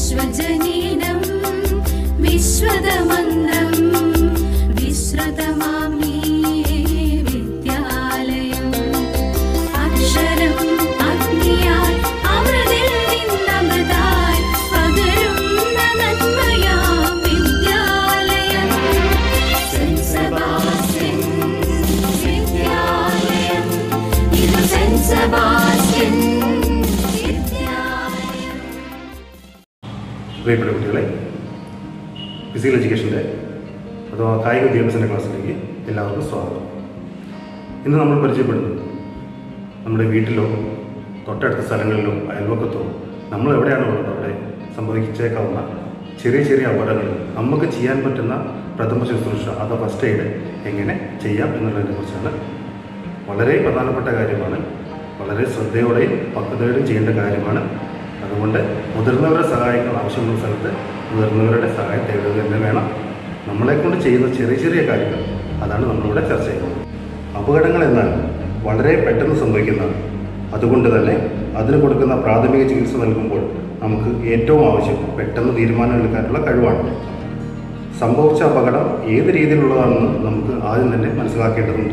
വിശ്വജനീനം വിശ്വതമന്ത്രം വിശ്രുതമാമീ വിദ്യാലയം അക്ഷരം അഗ്നിയായി അമൃതിൽ നിന്നമൃതായി പകരുന്ന നന്മയാം വിദ്യാലയം സെന്റ് സെബാസ്റ്റ്യൻ വിദ്യാലയം ഇത് സെന്റ് സെബാസ്റ്റ്യൻ വിദ്യാലയം പ്രിയപ്പെട്ട കുട്ടികളെ ഫിസിക്കൽ എഡ്യൂക്കേഷൻ്റെ അഥവാ കായിക വിദ്യാഭ്യാസൻ്റെ ക്ലാസ്സിലേക്ക് എല്ലാവർക്കും സ്വാഗതം ഇന്ന് നമ്മൾ പരിചയപ്പെടുന്നത് നമ്മുടെ വീട്ടിലോ തൊട്ടടുത്ത സ്ഥലങ്ങളിലോ അയൽവക്കത്തോ നമ്മൾ എവിടെയാണ് ഉള്ളത് അവിടെ സംഭവിച്ചേക്കാവുന്ന ചെറിയ ചെറിയ അപകടങ്ങൾ നമുക്ക് ചെയ്യാൻ പറ്റുന്ന പ്രഥമ ശുശ്രൂഷ അഥവാ ഫസ്റ്റ് എയ്ഡ് എങ്ങനെ ചെയ്യാം എന്നുള്ളതിനെ കുറിച്ചാണ് വളരെ പ്രധാനപ്പെട്ട കാര്യമാണ് വളരെ ശ്രദ്ധയോടെയും പക്വതയോടെയും ചെയ്യേണ്ട കാര്യമാണ് അതുകൊണ്ട് മുതിർന്നവരുടെ സഹായങ്ങൾ ആവശ്യമുള്ള സ്ഥലത്ത് മുതിർന്നവരുടെ സഹായം തേടുക തന്നെ വേണം നമ്മളെ കൊണ്ട് ചെയ്യുന്ന ചെറിയ ചെറിയ കാര്യങ്ങൾ അതാണ് നമ്മളിവിടെ ചർച്ച ചെയ്യുന്നത് അപകടങ്ങൾ എന്നാൽ വളരെ പെട്ടെന്ന് സംഭവിക്കുന്നതാണ് അതുകൊണ്ട് തന്നെ അതിന് കൊടുക്കുന്ന പ്രാഥമിക ചികിത്സ നൽകുമ്പോൾ നമുക്ക് ഏറ്റവും ആവശ്യം പെട്ടെന്ന് തീരുമാനം എടുക്കാനുള്ള കഴിവാണ് സംഭവിച്ച അപകടം ഏത് രീതിയിലുള്ളതാണെന്ന് നമുക്ക് ആദ്യം തന്നെ മനസ്സിലാക്കേണ്ടതുണ്ട്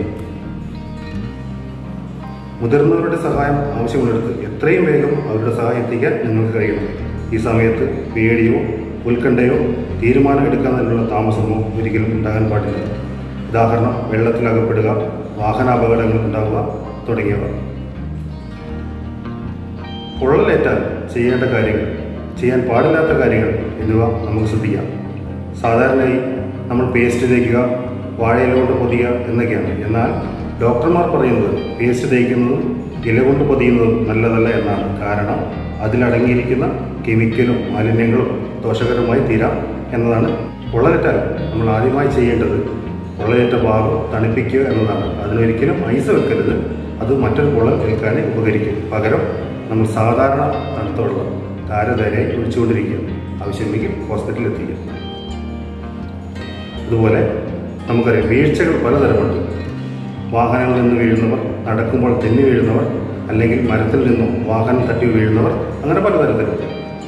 മുതിർന്നവരുടെ സഹായം ആവശ്യമുള്ളിടത്ത് എത്രയും വേഗം അവരുടെ സഹായം എത്തിക്കാൻ നിങ്ങൾക്ക് കഴിയണം ഈ സമയത്ത് പേടിയോ ഉത്കണ്ഠയോ തീരുമാനം എടുക്കുന്നതിനുള്ള താമസമോ ഒരിക്കലും ഉണ്ടാകാൻ പാടില്ല ഉദാഹരണം വെള്ളത്തിലകപ്പെടുക വാഹനാപകടങ്ങൾ ഉണ്ടാവുക തുടങ്ങിയവ പൊള്ളലേറ്റാൽ ചെയ്യേണ്ട കാര്യങ്ങൾ ചെയ്യാൻ പാടില്ലാത്ത കാര്യങ്ങൾ എന്നിവ നമുക്ക് ശ്രദ്ധിക്കാം സാധാരണയായി നമ്മൾ പേസ്റ്റ് തേക്കുക വാഴയില കൊണ്ട് പൊതിയുക എന്നൊക്കെയാണ് എന്നാൽ ഡോക്ടർമാർ പറയുന്നത് പേസ്റ്റ് തേക്കുന്നതും ഇല കൊണ്ട് പൊതിയുന്നതും നല്ലതല്ല എന്നാണ് കാരണം അതിലടങ്ങിയിരിക്കുന്ന കെമിക്കലും മാലിന്യങ്ങളും ദോഷകരമായി തീരാം എന്നതാണ് പൊള്ളലേറ്റാൽ നമ്മൾ ആദ്യമായി ചെയ്യേണ്ടത് പൊള്ളലേറ്റ ഭാഗം തണുപ്പിക്കുക എന്നതാണ് അതിനൊരിക്കലും ഐസ് വെക്കരുത് അത് മറ്റൊരു പൊള്ളൽ ഏൽക്കാനേ ഉപകരിക്കും പകരം നമ്മൾ സാധാരണ തണുത്ത വെള്ളം ധാരധാരയായി ഒഴിച്ചുകൊണ്ടിരിക്കുക ആവശ്യമെങ്കിൽ ഹോസ്പിറ്റലിൽ എത്തിക്കുക അതുപോലെ നമുക്കറിയാം വീഴ്ചകൾ പലതരമുണ്ട് വാഹനങ്ങളിൽ നിന്ന് വീഴുന്നവർ നടക്കുമ്പോൾ തെന്നി വീഴുന്നവർ അല്ലെങ്കിൽ മരത്തിൽ നിന്നും വാഹനം തട്ടി വീഴുന്നവർ അങ്ങനെ പലതരത്തിലുണ്ട്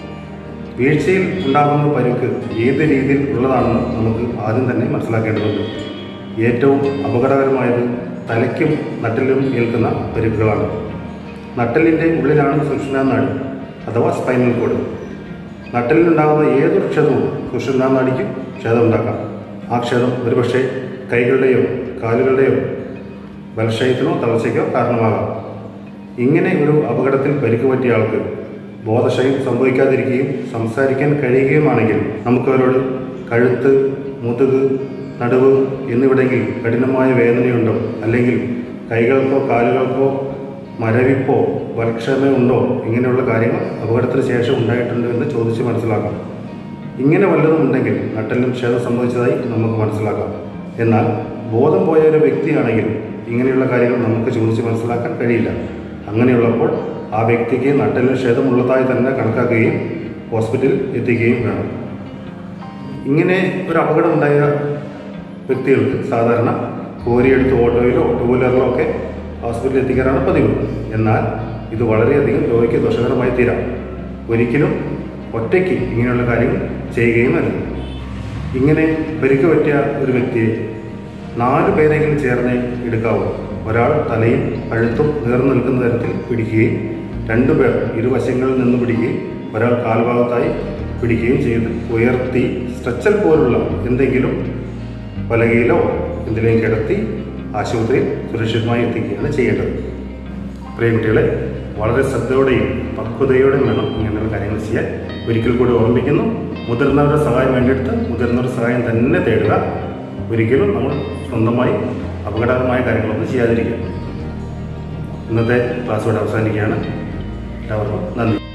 വീഴ്ചയിൽ ഉണ്ടാകുന്ന പരിക്ക് ഏത് രീതിയിൽ ഉള്ളതാണെന്ന് നമുക്ക് ആദ്യം തന്നെ മനസ്സിലാക്കേണ്ടതുണ്ട് ഏറ്റവും അപകടകരമായത് തലയ്ക്കും നട്ടിലും ഏൽക്കുന്ന പരിക്കുകളാണ് നട്ടലിൻ്റെ ഉള്ളിലാണ് സുഷുമ്നാനാടി അഥവാ സ്പൈനൽ കോഡ് നട്ടലിനുണ്ടാകുന്ന ഏതൊരു ക്ഷതവും സുഷുമ്നാനാടിക്കും ക്ഷതം ഉണ്ടാക്കാം ആ ക്ഷതം ഒരുപക്ഷെ കൈകളുടെയോ കാലുകളുടെയോ ബലക്ഷയത്തിനോ തളർച്ചയ്ക്കോ കാരണമാകാം ഇങ്ങനെ ഒരു അപകടത്തിൽ പരിക്ക് പറ്റിയ ആൾക്ക് ബോധക്ഷയം സംഭവിക്കാതിരിക്കുകയും സംസാരിക്കാൻ കഴിയുകയുമാണെങ്കിൽ നമുക്കവരോട് കഴുത്ത് മുതുക് നടുവ് എന്നിവിടെങ്കിൽ കഠിനമായ വേദനയുണ്ടോ അല്ലെങ്കിൽ കൈകൾക്കോ കാലുകൾക്കോ മരവിപ്പോ ബലക്ഷയമോ ഇങ്ങനെയുള്ള കാര്യങ്ങൾ അപകടത്തിന് ശേഷം ഉണ്ടായിട്ടുണ്ടോ എന്ന് ചോദിച്ച് മനസ്സിലാക്കാം ഇങ്ങനെ വല്ലതും ഉണ്ടെങ്കിൽ നട്ടെല്ലും ക്ഷതം സംഭവിച്ചതായി നമുക്ക് മനസ്സിലാക്കാം എന്നാൽ ബോധം പോയ ഒരു വ്യക്തിയാണെങ്കിൽ ഇങ്ങനെയുള്ള കാര്യങ്ങൾ നമുക്ക് ചോദിച്ച് മനസ്സിലാക്കാൻ കഴിയില്ല അങ്ങനെയുള്ളപ്പോൾ ആ വ്യക്തിക്ക് നട്ടെല്ലും ക്ഷതമുള്ളതായി തന്നെ കണക്കാക്കുകയും ഹോസ്പിറ്റലിൽ എത്തിക്കുകയും വേണം ഇങ്ങനെ ഒരു അപകടം ഉണ്ടായ വ്യക്തികൾക്ക് സാധാരണ കോരിയെടുത്ത് ഓട്ടോയിലോ ടൂ വീലറിലോ ഒക്കെ ഹോസ്പിറ്റലിൽ എത്തിക്കാനാണ് പതിവ് എന്നാൽ ഇത് വളരെയധികം രോഗിക്ക് ദോഷകരമായി തീരാം ഒരിക്കലും ഒറ്റയ്ക്ക് ഇങ്ങനെയുള്ള കാര്യങ്ങൾ ചെയ്യുകയും അരുത് ഇങ്ങനെ പരിക്ക് പറ്റിയ ഒരു വ്യക്തിയെ നാല് പേരെങ്കിലും ചേർന്ന് എടുക്കാവൂ ഒരാൾ തലയും കഴുത്തും നേർന്നു നിൽക്കുന്ന തരത്തിൽ പിടിക്കുകയും രണ്ടുപേർ ഇരുവശങ്ങളിൽ നിന്ന് പിടിക്കുകയും ഒരാൾ കാൽഭാഗത്തായി പിടിക്കുകയും ചെയ്ത് ഉയർത്തി സ്ട്രെച്ചൽ പോലുള്ള എന്തെങ്കിലും പലകയിലോ എന്തിലേയും കിടത്തി ആശുപത്രിയിൽ സുരക്ഷിതമായി എത്തിക്കുകയാണ് ചെയ്യേണ്ടത് പ്രിയ കുട്ടികളെ വളരെ ശ്രദ്ധയോടെയും പക്വതയോടെയും വേണം ഇങ്ങനെയുള്ള കാര്യങ്ങൾ ചെയ്യാൻ ഒരിക്കൽ കൂടി ഓർമ്മിക്കുന്നു മുതിർന്നവരുടെ സഹായം വേണ്ടിയെടുത്ത് മുതിർന്നവരുടെ സഹായം തന്നെ തേടുക ഒരിക്കലും നമ്മൾ സ്വന്തമായി അപകടകരമായ കാര്യങ്ങളൊന്നും ചെയ്യാതിരിക്കുക ഇന്നത്തെ ക്ലാസ് ഇവിടെ അവസാനിക്കുകയാണ് എല്ലാവർക്കും നന്ദി